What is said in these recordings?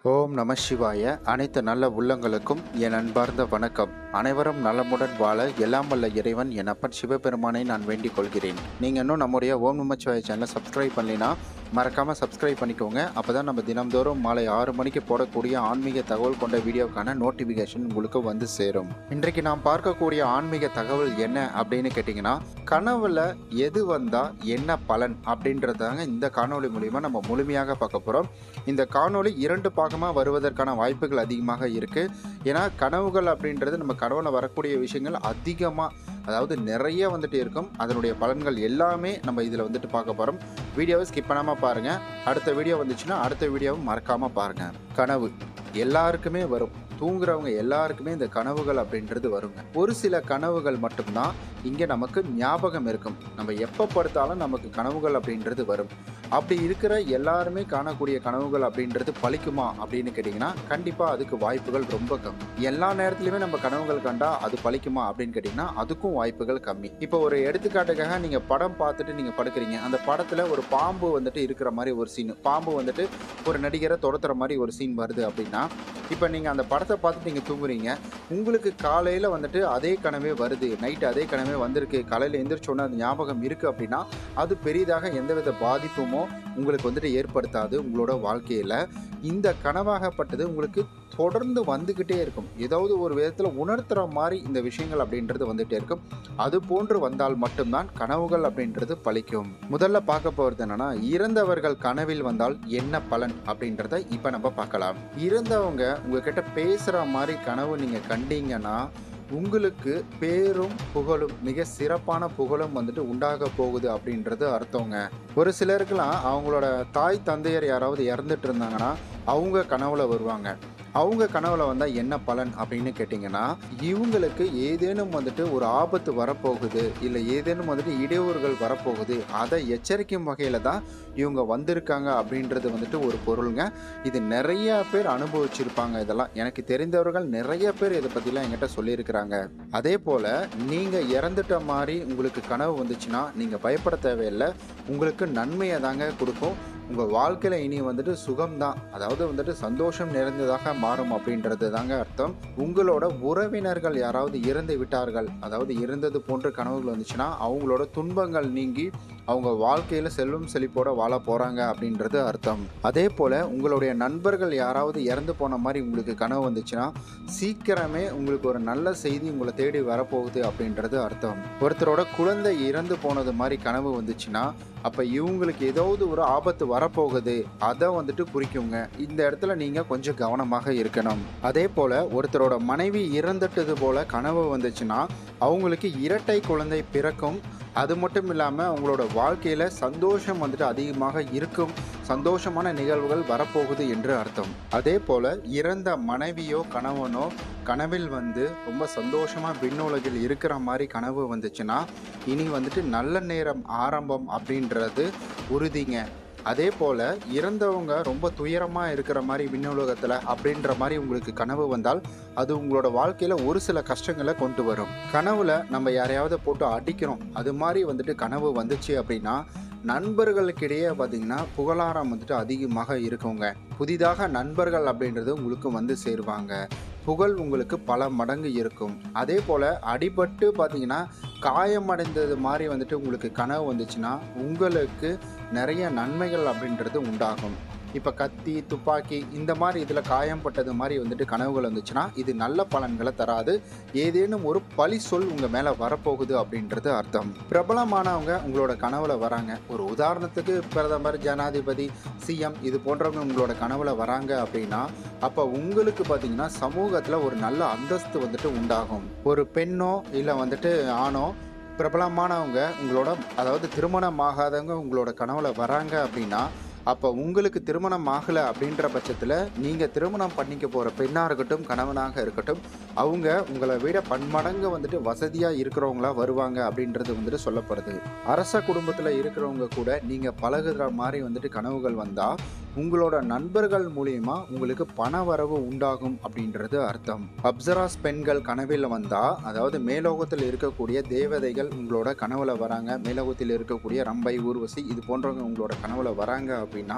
ஓம் நம சிவாய அனைத்து நல்ல உள்ளங்களுக்கும் என் அன்பார்ந்த வணக்கம் அனைவரும் நலமுடன் வாழ எல்லாம் வல்ல இறைவன் என் அப்பன் சிவபெருமானை நான் வேண்டிக் கொள்கிறேன் நீங்கள் இன்னும் நம்முடைய ஓம் நம சிவாய சேனலை சப்ஸ்கிரைப் பண்ணலைன்னா மறக்காமல் சப்ஸ்கிரைப் பண்ணிக்கோங்க அப்போ தான் நம்ம தினம்தோறும் மாலை ஆறு மணிக்கு போடக்கூடிய ஆன்மீக தகவல் கொண்ட வீடியோக்கான நோட்டிஃபிகேஷன் உங்களுக்கு வந்து சேரும் இன்றைக்கு நாம் பார்க்கக்கூடிய ஆன்மீக தகவல் என்ன அப்படின்னு கேட்டிங்கன்னா கனவுல எது வந்தால் என்ன பலன் அப்படின்றதாங்க இந்த காணொளி மூலிமா நம்ம முழுமையாக பார்க்க போகிறோம் இந்த காணொளி இரண்டு பாகமாக வருவதற்கான வாய்ப்புகள் அதிகமாக இருக்குது ஏன்னா கனவுகள் அப்படின்றது நம்ம கனவுல வரக்கூடிய விஷயங்கள் அதிகமாக அதாவது நிறைய வந்துட்டு இருக்கும் அதனுடைய பலன்கள் எல்லாமே நம்ம இதில் வந்துட்டு பார்க்க போகிறோம் வீடியோவை ஸ்கிப் பண்ணாமல் பாருங்கள் அடுத்த வீடியோ வந்துச்சுன்னா அடுத்த வீடியோவை மறக்காமல் பாருங்கள் கனவு எல்லாருக்குமே வரும் தூங்குறவங்க எல்லாருக்குமே இந்த கனவுகள் அப்படின்றது வருங்க ஒரு சில கனவுகள் மட்டும்தான் இங்கே நமக்கு ஞாபகம் இருக்கும் நம்ம எப்போ படுத்தாலும் நமக்கு கனவுகள் அப்படின்றது வரும் அப்படி இருக்கிற எல்லாருமே காணக்கூடிய கனவுகள் அப்படின்றது பலிக்குமா அப்படின்னு கேட்டிங்கன்னா கண்டிப்பாக அதுக்கு வாய்ப்புகள் ரொம்ப கம்மி எல்லா நேரத்துலையுமே நம்ம கனவுகள் கண்டா அது பலிக்குமா அப்படின்னு கேட்டிங்கன்னா அதுக்கும் வாய்ப்புகள் கம்மி இப்போ ஒரு எடுத்துக்காட்டுக்காக நீங்கள் படம் பார்த்துட்டு நீங்கள் படுக்கிறீங்க அந்த படத்தில் ஒரு பாம்பு வந்துட்டு இருக்கிற மாதிரி ஒரு சீன் பாம்பு வந்துட்டு ஒரு நடிகரை துரத்துற மாதிரி ஒரு சீன் வருது அப்படின்னா இப்போ நீங்கள் அந்த படத்தை பார்த்துட்டு நீங்கள் தூங்குறீங்க உங்களுக்கு காலையில் வந்துட்டு அதே கனவே வருது நைட்டு அதே கனவே வந்திருக்கு காலையில் எந்திரிச்சோன்னே அது ஞாபகம் இருக்குது அப்படின்னா அது பெரிதாக எந்தவித பாதிப்புமோ உங்களுக்கு வந்துட்டு ஏற்படுத்தாது உங்களோட வாழ்க்கையில் இந்த கனவாகப்பட்டது உங்களுக்கு தொடர்ந்து வந்துக்கிட்டே இருக்கும் ஏதாவது ஒரு விதத்தில் உணர்த்துற மாதிரி இந்த விஷயங்கள் அப்படின்றது வந்துகிட்டே இருக்கும் அது போன்று வந்தால் மட்டும்தான் கனவுகள் அப்படின்றது பலிக்கும் முதல்ல பார்க்க போகிறது என்னன்னா இறந்தவர்கள் கனவில் வந்தால் என்ன பலன் அப்படின்றத இப்போ நம்ம பார்க்கலாம் இறந்தவங்க உங்ககிட்ட பேசுகிற மாதிரி கனவு நீங்கள் கண்டீங்கன்னா உங்களுக்கு பேரும் புகழும் மிக சிறப்பான புகழும் வந்துட்டு உண்டாக போகுது அப்படின்றது அர்த்தங்க ஒரு சிலருக்கெல்லாம் அவங்களோட தாய் தந்தையர் யாராவது இறந்துட்டு இருந்தாங்கன்னா அவங்க கனவுல வருவாங்க அவங்க கனவுல வந்தால் என்ன பலன் அப்படின்னு கேட்டிங்கன்னா இவங்களுக்கு ஏதேனும் வந்துட்டு ஒரு ஆபத்து வரப்போகுது இல்லை ஏதேனும் வந்துட்டு இடையூறுகள் வரப்போகுது அதை எச்சரிக்கும் வகையில் தான் இவங்க வந்திருக்காங்க அப்படின்றது வந்துட்டு ஒரு பொருளுங்க இது நிறைய பேர் அனுபவிச்சிருப்பாங்க இதெல்லாம் எனக்கு தெரிந்தவர்கள் நிறைய பேர் இதை பற்றிலாம் என்கிட்ட சொல்லியிருக்கிறாங்க அதே போல் நீங்கள் இறந்துட்ட மாதிரி உங்களுக்கு கனவு வந்துச்சுன்னா நீங்கள் பயப்பட தேவையில்லை உங்களுக்கு நன்மையை தாங்க கொடுக்கும் உங்கள் வாழ்க்கையில் இனி வந்துட்டு சுகம்தான் அதாவது வந்துட்டு சந்தோஷம் நிறைந்ததாக மாறும் அப்படின்றது தாங்க அர்த்தம் உங்களோட உறவினர்கள் யாராவது இறந்து விட்டார்கள் அதாவது இறந்தது போன்ற கனவுகள் வந்துச்சுன்னா அவங்களோட துன்பங்கள் நீங்கி அவங்க வாழ்க்கையில் செல்வம் செழிப்போட வாழ போகிறாங்க அப்படின்றது அர்த்தம் அதே போல் உங்களுடைய நண்பர்கள் யாராவது இறந்து போன மாதிரி உங்களுக்கு கனவு வந்துச்சுன்னா சீக்கிரமே உங்களுக்கு ஒரு நல்ல செய்தி உங்களை தேடி வரப்போகுது அப்படின்றது அர்த்தம் ஒருத்தரோட குழந்தை இறந்து போனது மாதிரி கனவு வந்துச்சுன்னா அப்போ இவங்களுக்கு ஏதாவது ஒரு ஆபத்து வரப்போகுது அதை வந்துட்டு குறிக்குங்க இந்த இடத்துல நீங்கள் கொஞ்சம் கவனமாக இருக்கணும் அதே போல் ஒருத்தரோட மனைவி இறந்துட்டது போல் கனவு வந்துச்சுன்னா அவங்களுக்கு இரட்டை குழந்தை பிறக்கும் அது மட்டும் இல்லாமல் அவங்களோட வாழ்க்கையில் சந்தோஷம் வந்துட்டு அதிகமாக இருக்கும் சந்தோஷமான நிகழ்வுகள் வரப்போகுது என்று அர்த்தம் அதே போல் இறந்த மனைவியோ கணவனோ கனவில் வந்து ரொம்ப சந்தோஷமாக விண்ணுலகில் இருக்கிற மாதிரி கனவு வந்துச்சுன்னா இனி வந்துட்டு நல்ல நேரம் ஆரம்பம் அப்படின்றது உறுதிங்க அதே போல் இறந்தவங்க ரொம்ப துயரமாக இருக்கிற மாதிரி விண்ணுலகத்தில் அப்படின்ற மாதிரி உங்களுக்கு கனவு வந்தால் அது உங்களோட வாழ்க்கையில் ஒரு சில கஷ்டங்களை கொண்டு வரும் கனவுல நம்ம யாரையாவது போட்டு அடிக்கிறோம் அது மாதிரி வந்துட்டு கனவு வந்துச்சு அப்படின்னா நண்பர்களுக்கிடையே பார்த்தீங்கன்னா புகழாரம் வந்துட்டு அதிகமாக இருக்குங்க புதிதாக நண்பர்கள் அப்படின்றது உங்களுக்கு வந்து சேருவாங்க புகழ் உங்களுக்கு பல மடங்கு இருக்கும் அதே போல் அடிபட்டு பார்த்தீங்கன்னா காயமடைந்தது மாதிரி வந்துட்டு உங்களுக்கு கனவு வந்துச்சுன்னா உங்களுக்கு நிறைய நன்மைகள் அப்படின்றது உண்டாகும் இப்போ கத்தி துப்பாக்கி இந்த மாதிரி இதில் காயம்பட்டது மாதிரி வந்துட்டு கனவுகள் வந்துச்சுன்னா இது நல்ல பலன்களை தராது ஏதேனும் ஒரு பழி சொல் உங்கள் மேலே வரப்போகுது அப்படின்றது அர்த்தம் பிரபலமானவங்க உங்களோட கனவுல வராங்க ஒரு உதாரணத்துக்கு பிரதமர் ஜனாதிபதி சிஎம் இது போன்றவங்க உங்களோட கனவுல வராங்க அப்படின்னா அப்போ உங்களுக்கு பார்த்தீங்கன்னா சமூகத்தில் ஒரு நல்ல அந்தஸ்து வந்துட்டு உண்டாகும் ஒரு பெண்ணோ இல்லை வந்துட்டு ஆணோ பிரபலமானவங்க உங்களோட அதாவது திருமணம் ஆகாதவங்க உங்களோட கனவுல வராங்க அப்படின்னா அப்போ உங்களுக்கு திருமணம் ஆகலை அப்படின்ற பட்சத்தில் நீங்கள் திருமணம் பண்ணிக்க போகிற பெண்ணாக இருக்கட்டும் கணவனாக இருக்கட்டும் அவங்க உங்களை விட பன்மடங்கு வந்துட்டு வசதியாக இருக்கிறவங்களா வருவாங்க அப்படின்றது வந்துட்டு சொல்லப்படுது அரச குடும்பத்தில் இருக்கிறவங்க கூட நீங்கள் பழகுற மாதிரி வந்துட்டு கனவுகள் வந்தால் உங்களோட நண்பர்கள் மூலியமா உங்களுக்கு பண வரவு உண்டாகும் அப்படின்றது அர்த்தம் அப்சராஸ் பெண்கள் கனவில் வந்தா அதாவது மேலோகத்தில் இருக்கக்கூடிய தேவதைகள் உங்களோட கனவுல வராங்க மேலோகத்தில் இருக்கக்கூடிய ரம்பை ஊர்வசி இது போன்றவங்க உங்களோட கனவுல வராங்க அப்படின்னா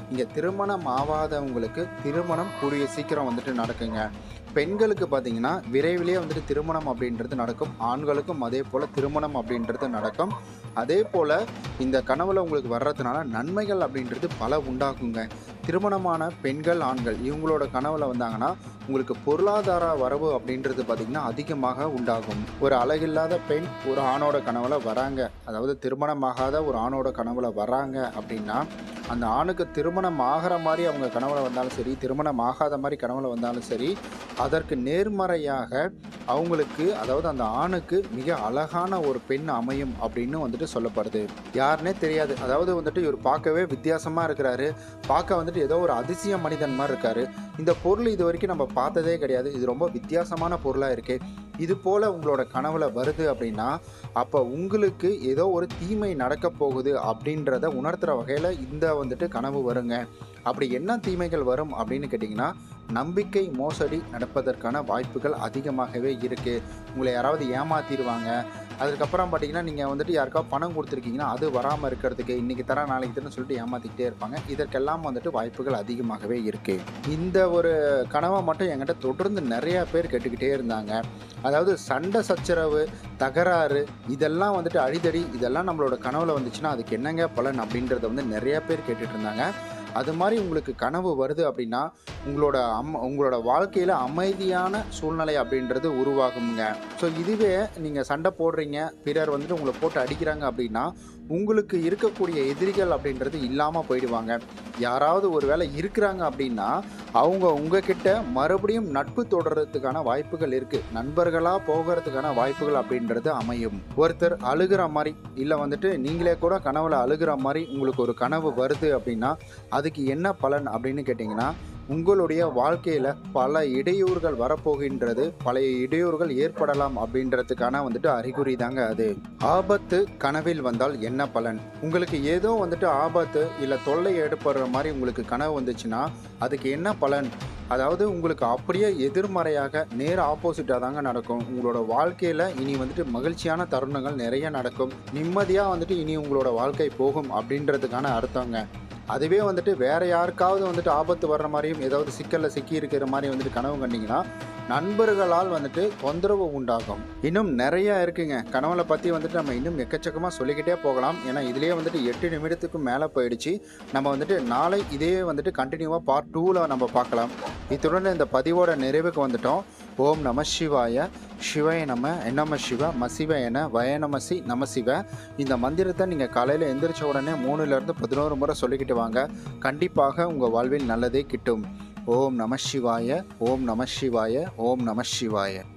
இங்கே திருமணம் ஆகாதவங்களுக்கு திருமணம் கூடிய சீக்கிரம் வந்துட்டு நடக்குங்க பெண்களுக்கு பார்த்தீங்கன்னா விரைவிலேயே வந்துட்டு திருமணம் அப்படின்றது நடக்கும் ஆண்களுக்கும் அதே போல் திருமணம் அப்படின்றது நடக்கும் அதே போல் இந்த கனவுல உங்களுக்கு வர்றதுனால நன்மைகள் அப்படின்றது பல உண்டாக்குங்க திருமணமான பெண்கள் ஆண்கள் இவங்களோட கனவுல வந்தாங்கன்னா உங்களுக்கு பொருளாதார வரவு அப்படின்றது பார்த்திங்கன்னா அதிகமாக உண்டாகும் ஒரு அழகில்லாத பெண் ஒரு ஆணோட கனவுல வராங்க அதாவது திருமணமாகாத ஒரு ஆணோட கனவுல வராங்க அப்படின்னா அந்த ஆணுக்கு திருமணம் ஆகிற மாதிரி அவங்க கனவுல வந்தாலும் சரி திருமணம் ஆகாத மாதிரி கனவுல வந்தாலும் சரி அதற்கு நேர்மறையாக அவங்களுக்கு அதாவது அந்த ஆணுக்கு மிக அழகான ஒரு பெண் அமையும் அப்படின்னு வந்துட்டு சொல்லப்படுது யாருன்னே தெரியாது அதாவது வந்துட்டு இவர் பார்க்கவே வித்தியாசமாக இருக்கிறாரு பார்க்க வந்துட்டு ஏதோ ஒரு அதிசய மனிதன் மாதிரி இருக்காரு இந்த பொருள் இது வரைக்கும் நம்ம பார்த்ததே கிடையாது இது ரொம்ப வித்தியாசமான பொருளாக இருக்கு இது போல் உங்களோட கனவுல வருது அப்படின்னா அப்போ உங்களுக்கு ஏதோ ஒரு தீமை நடக்க போகுது அப்படின்றத உணர்த்துற வகையில் இந்த வந்துட்டு கனவு வருங்க அப்படி என்ன தீமைகள் வரும் அப்படின்னு கேட்டிங்கன்னா நம்பிக்கை மோசடி நடப்பதற்கான வாய்ப்புகள் அதிகமாகவே இருக்குது உங்களை யாராவது ஏமாத்திடுவாங்க அதுக்கப்புறம் பார்த்தீங்கன்னா நீங்கள் வந்துட்டு யாருக்காவது பணம் கொடுத்துருக்கீங்கன்னா அது வராமல் இருக்கிறதுக்கு இன்றைக்கி தரேன் நாளைக்கு தரேன் சொல்லிட்டு ஏமாற்றிக்கிட்டே இருப்பாங்க இதற்கெல்லாம் வந்துட்டு வாய்ப்புகள் அதிகமாகவே இருக்குது இந்த ஒரு கனவை மட்டும் என்கிட்ட தொடர்ந்து நிறையா பேர் கேட்டுக்கிட்டே இருந்தாங்க அதாவது சண்டை சச்சரவு தகராறு இதெல்லாம் வந்துட்டு அடிதடி இதெல்லாம் நம்மளோட கனவுல வந்துச்சுன்னா அதுக்கு என்னங்க பலன் அப்படின்றத வந்து நிறைய பேர் கேட்டுட்டு இருந்தாங்க அது மாதிரி உங்களுக்கு கனவு வருது அப்படின்னா உங்களோட அம் உங்களோட வாழ்க்கையில் அமைதியான சூழ்நிலை அப்படின்றது உருவாகுங்க ஸோ இதுவே நீங்கள் சண்டை போடுறீங்க பிறர் வந்துட்டு உங்களை போட்டு அடிக்கிறாங்க அப்படின்னா உங்களுக்கு இருக்கக்கூடிய எதிரிகள் அப்படின்றது இல்லாமல் போயிடுவாங்க யாராவது ஒரு வேளை இருக்கிறாங்க அப்படின்னா அவங்க உங்ககிட்ட மறுபடியும் நட்பு தொடர்றதுக்கான வாய்ப்புகள் இருக்குது நண்பர்களாக போகிறதுக்கான வாய்ப்புகள் அப்படின்றது அமையும் ஒருத்தர் அழுகிற மாதிரி இல்லை வந்துட்டு நீங்களே கூட கனவுல அழுகிற மாதிரி உங்களுக்கு ஒரு கனவு வருது அப்படின்னா அதுக்கு என்ன பலன் அப்படின்னு கேட்டிங்கன்னா உங்களுடைய வாழ்க்கையில் பல இடையூறுகள் வரப்போகின்றது பழைய இடையூறுகள் ஏற்படலாம் அப்படின்றதுக்கான வந்துட்டு அறிகுறி தாங்க அது ஆபத்து கனவில் வந்தால் என்ன பலன் உங்களுக்கு ஏதோ வந்துட்டு ஆபத்து இல்லை தொல்லை ஏற்படுற மாதிரி உங்களுக்கு கனவு வந்துச்சுன்னா அதுக்கு என்ன பலன் அதாவது உங்களுக்கு அப்படியே எதிர்மறையாக நேர் ஆப்போசிட்டாக தாங்க நடக்கும் உங்களோட வாழ்க்கையில் இனி வந்துட்டு மகிழ்ச்சியான தருணங்கள் நிறைய நடக்கும் நிம்மதியாக வந்துட்டு இனி உங்களோட வாழ்க்கை போகும் அப்படின்றதுக்கான அர்த்தங்க அதுவே வந்துட்டு வேற யாருக்காவது வந்துட்டு ஆபத்து வர்ற மாதிரியும் ஏதாவது சிக்கலில் சிக்கி இருக்கிற மாதிரி வந்துட்டு கனவு கண்டிங்கன்னா நண்பர்களால் வந்துட்டு தொந்தரவு உண்டாகும் இன்னும் நிறைய இருக்குங்க கனவுல பற்றி வந்துட்டு நம்ம இன்னும் எக்கச்சக்கமாக சொல்லிக்கிட்டே போகலாம் ஏன்னா இதுலேயே வந்துட்டு எட்டு நிமிடத்துக்கு மேலே போயிடுச்சு நம்ம வந்துட்டு நாளை இதே வந்துட்டு கண்டினியூவாக பார்ட் டூவில் நம்ம பார்க்கலாம் இத்துடன் இந்த பதிவோட நிறைவுக்கு வந்துட்டோம் ஓம் நம சிவாய சிவய நம என்னம சிவ மசிவ என வயநமசி நம சிவ இந்த மந்திரத்தை நீங்கள் காலையில் எந்திரிச்ச உடனே மூணுலேருந்து பதினோரு முறை சொல்லிக்கிட்டு வாங்க கண்டிப்பாக உங்கள் வாழ்வில் நல்லதே கிட்டும் ஓம் நம சிவாய ஓம் நம சிவாய ஓம் நம சிவாய